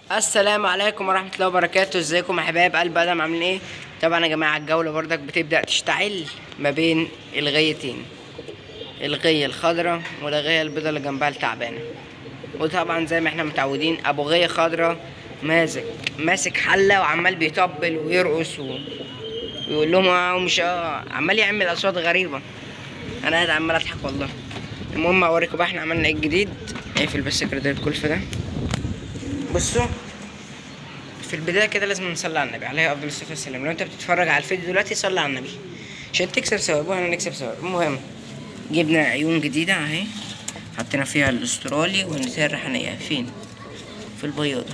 السلام عليكم ورحمة الله وبركاته ازيكم يا حبايب قلب ادم عاملين ايه طبعا يا جماعة الجولة بردك بتبدأ تشتعل ما بين الغيتين الغية الخضراء والغية البيضاء اللي جنبها التعبانة وطبعا زي ما احنا متعودين ابو غية خضراء ماسك ماسك حلة وعمال بيطبل ويرقص و... ويقول لهم اه ومش اه عمال يعمل اصوات غريبة انا قاعد عمال اضحك والله المهم اوريكم بقى احنا عملنا ايه جديد اقفل بس كده الكلف ده بصوا في البداية كده لازم نصلي على النبي عليه أفضل الصلاة والسلام لو أنت بتتفرج على الفيديو دلوقتي صلي على النبي عشان تكسب ثواب وأنا نكسب ثواب المهم جبنا عيون جديدة أهي حطينا فيها الأسترالي والنساء الريحانية فين؟ في البياضة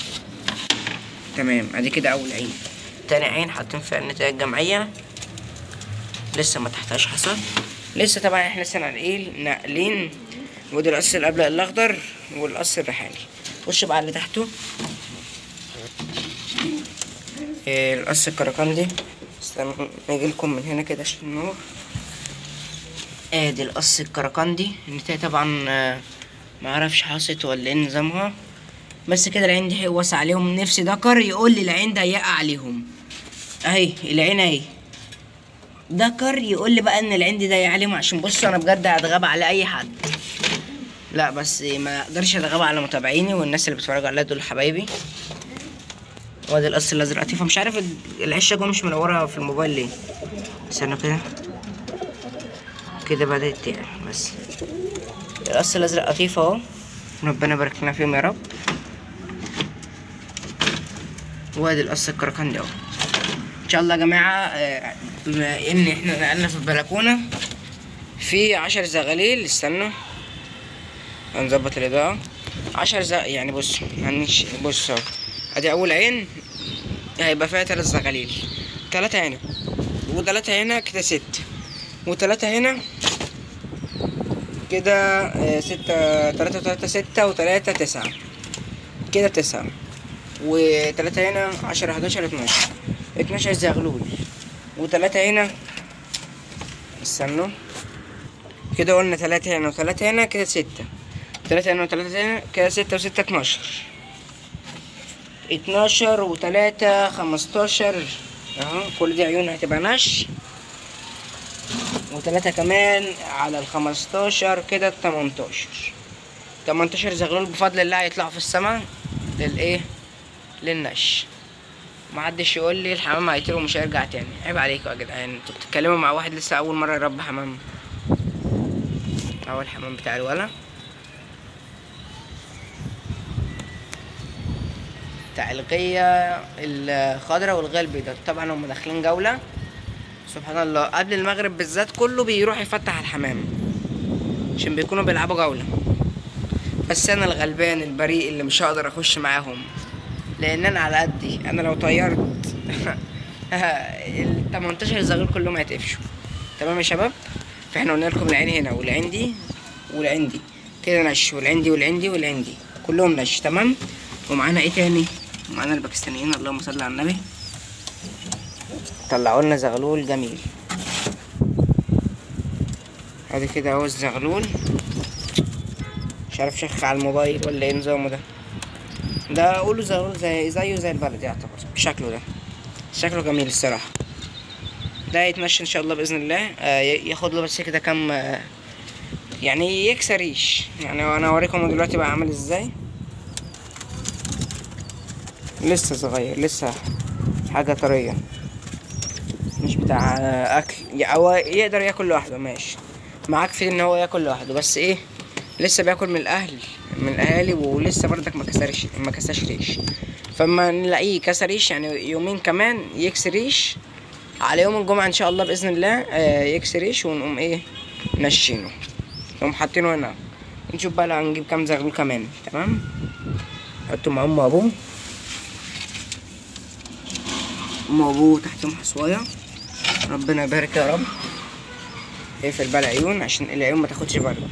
تمام ادي كده أول عين تاني عين حاطين فيها النتائج الجمعية لسه ما تحتاج حصاد لسه طبعا احنا لسه ناقلين ناقلين ودي القص الأبلق الأخضر والقص الريحاني خش بقى على اللي تحته إيه، القص الكركندي استنى نيجي لكم من هنا كده عشان النور ادي القص الكركندي النتاية طبعا آه، معرفش حاصت ولا ايه نظامها بس كده العين دي واسع عليهم نفسي ذكر يقول لي العين ده يقع عليهم اهي العين اهي ذكر يقول لي بقى ان العين دي ضيق عليهم عشان بصوا انا بجد هتغاب على اي حد لا بس ما اقدرش اتغاب على متابعيني والناس اللي بيتفرجوا عليا دول حبايبي وادي القص الازرق قطيفه مش عارف ال- العشه جوه مش منوره في الموبايل ليه استنى كده كده بدات تعمل بس القص الازرق قطيفه اهو ربنا يبارك لنا فيهم يا رب وادي القص الكركندي اهو ان شاء الله يا جماعه آه، بما ان احنا نقلنا في البلكونه في عشر زغاليل استنوا هنظبط الاضاءه عشر زغ... يعني بص هنش... بص اهو ادي اول عين هيبقى فيها تلات زغاليل تلاتة هنا وتلاتة هنا كده ست وتلاتة هنا كده آه، ستة تلاتة وتلاتة ستة وتلاتة تسعة كده تسعة وتلاتة هنا عشرة حداشر اتناشر اتناشر زغلول وتلاتة هنا استنوا كده قلنا تلاتة هنا وتلاتة هنا كده ستة تلاتة هنا وتلاتة هنا كده ستة وستة اتناشر اتناشر وتلاتة خمستاشر اهو كل دي عيون هتبقى نش وتلاتة كمان على الخمستاشر كده تمنتاشر تمنتاشر زغلول بفضل الله هيطلعوا في السماء للايه للنش محدش يقول لي الحمام هيطير ومش هيرجع تاني عيب عليكم يا جدعان انتوا بتتكلموا مع واحد لسه اول مره يربي حمام اول حمام بتاع الولا بتاع الغية الخضراء والغية البيضاء طبعا هم داخلين جولة سبحان الله قبل المغرب بالذات كله بيروح يفتح الحمام عشان بيكونوا بيلعبوا جولة بس انا الغلبان البريء اللي مش هقدر اخش معاهم لان انا على قدي انا لو طيرت ال 18 زغلول كلهم هيتقفشوا تمام يا شباب فاحنا قلنا لكم العين هنا والعين دي والعين دي كده نش والعين دي والعين دي والعين دي كلهم نش تمام ومعانا ايه تاني معانا الباكستانيين اللهم صل على النبي طلعوا لنا زغلول جميل ادي كده اهو الزغلول مش عارف شخ على الموبايل ولا ايه نظامه ده ده اقوله زغلول زي زيه زي البلد يعتبر بشكله ده شكله جميل الصراحه ده يتمشى ان شاء الله باذن الله آه ي- ياخد له بس كده كام آه يعني يكسر ريش يعني انا اوريكم دلوقتي بقى عامل ازاي لسه صغير لسه حاجه طريه مش بتاع آه، اكل ي- هو يقدر ياكل لوحده ماشي معاك في ان هو ياكل لوحده بس ايه لسه بياكل من الاهل من الاهالي ولسه برضك ما كسرش ما كسرش ريش فما نلاقيه كسر ريش يعني يومين كمان يكسر ريش على يوم الجمعة ان شاء الله باذن الله آه، يكسر ريش ونقوم ايه نشينه نقوم حاطينه هنا نشوف بقى لو هنجيب كام زغلول كمان تمام حطوا مع ام وابوه ام وابوه تحتهم حصوايه ربنا يبارك يا رب اقفل بقى العيون عشان العيون ما تاخدش برد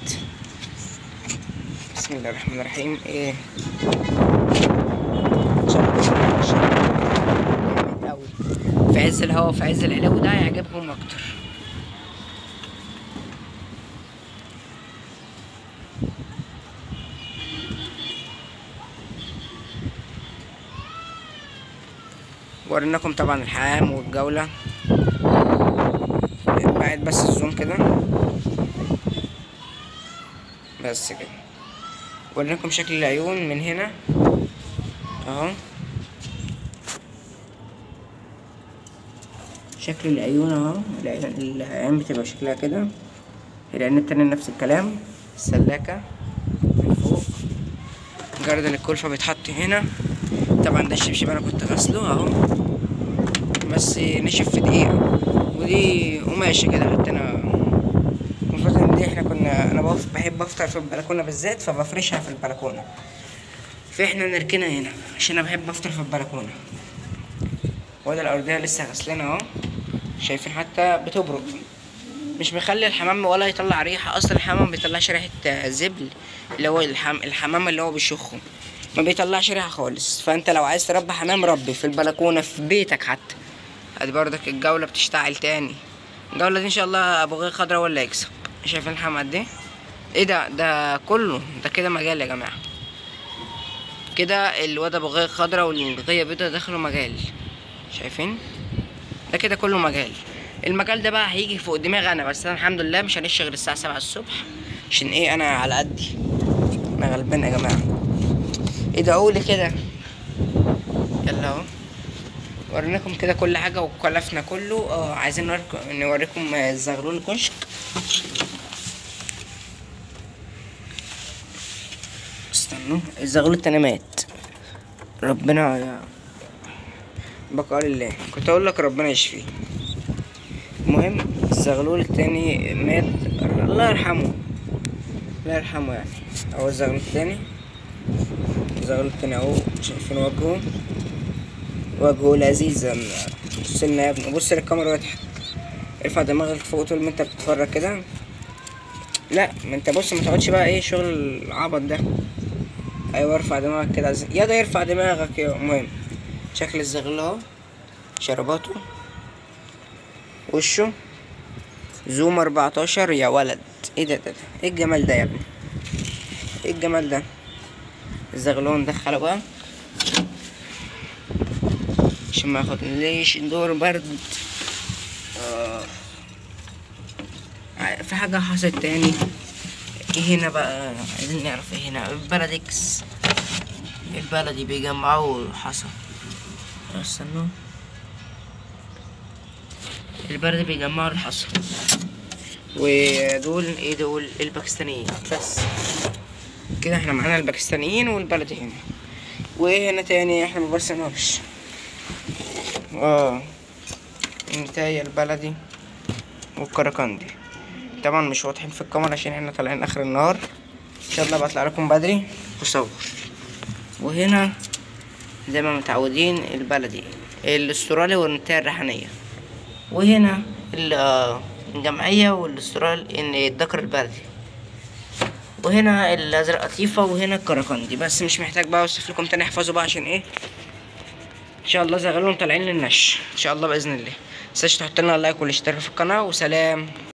بسم الله الرحمن الرحيم ايه إن شاء الله بسم الله ما شاء الله. جامد أوي. في عز الهواء في عز العلو ده هيعجبكم اكتر وريناكم طبعا الحمام والجولة بعد بس الزوم كده بس كده وريناكم شكل العيون من هنا اهو شكل العيون اهو العين العين بتبقى شكلها كده العين التانية نفس الكلام السلاكة من فوق جردل الكلفة بيتحط هنا طبعا ده الشبشب انا كنت غسله اهو بس نشف في دقيقة ودي قماشة كده حطينا المفروض ان دي احنا كنا انا بف- بحب افطر في البلكونة بالذات فبفرشها في البلكونة فاحنا نركنها هنا عشان انا بحب افطر في البلكونة وده الأرضية لسه غسلانة اهو شايفين حتى بتبرق مش مخلي الحمام ولا يطلع ريحة أصلا الحمام ما بيطلعش ريحة آه، زبل اللي هو الحم... الحمام اللي هو بيشخه ما بيطلعش ريحة خالص فأنت لو عايز تربي حمام ربي في البلكونة في بيتك حتى ادي بردك الجولة بتشتعل تاني الجولة دي إن شاء الله أبو غير خضرا ولا يكسب شايفين الحمام قد إيه؟ إيه ده ده كله ده كده مجال يا جماعة كده الواد أبو غير خضرا والغية بيضا دخلوا مجال شايفين؟ ده كده كله مجال المجال ده بقى هيجي فوق دماغي انا بس انا الحمد لله مش هنش غير الساعه 7 الصبح عشان ايه انا على قدي انا غلبان يا جماعه ادعوا لي كده يلا اهو وريناكم كده كل حاجه وكلفنا كله اه عايزين نوريكم نوريكم آه، الزغلول الكشك استنوا الزغلول التاني مات ربنا يا بقى لله كنت اقول لك ربنا يشفيه المهم الزغلول التاني مات الله يرحمه الله يرحمه يعني اهو الزغلول التاني الزغلول التاني اهو شايفين وجهه وجهه لذيذ بص لنا يا ابني بص للكاميرا واضحك ارفع دماغك فوق طول ما انت بتتفرج كده لا ما انت بص ما تقعدش بقى ايه شغل العبط ده ايوه ارفع دماغك كده عايز- يا ده يرفع دماغك يا المهم شكل الزغلول اهو شرباته وشه زوم 14 يا ولد ايه ده ده ده ايه الجمال ده يا ابني ايه الجمال ده الزغلول ندخله بقى عشان ما ياخد ليش دور برد آه. ع- في حاجة حصلت تاني ايه هنا بقى عايزين نعرف ايه هنا البلدكس البلدي بيجمعوا حصى استنوا البلدي بيجمعوا الحصى ودول ايه دول الباكستانيين بس كده احنا معانا الباكستانيين والبلدي هنا وهنا تاني احنا مبرسناش اه انتاي البلدي والكركندي طبعا مش واضحين في الكاميرا عشان احنا طالعين اخر النهار ان شاء الله بطلع لكم بدري وصور وهنا زي ما متعودين البلدي الاسترالي والنتاية الريحانية وهنا ال- آه، الجمعية والاسترال ان الذكر البلدي وهنا الازرق قطيفة وهنا الكركندي بس مش محتاج بقى اوصف لكم تاني احفظوا بقى عشان ايه ان شاء الله زغلهم طالعين للنش ان شاء الله باذن الله متنساش تحط لنا لايك والاشتراك في القناة وسلام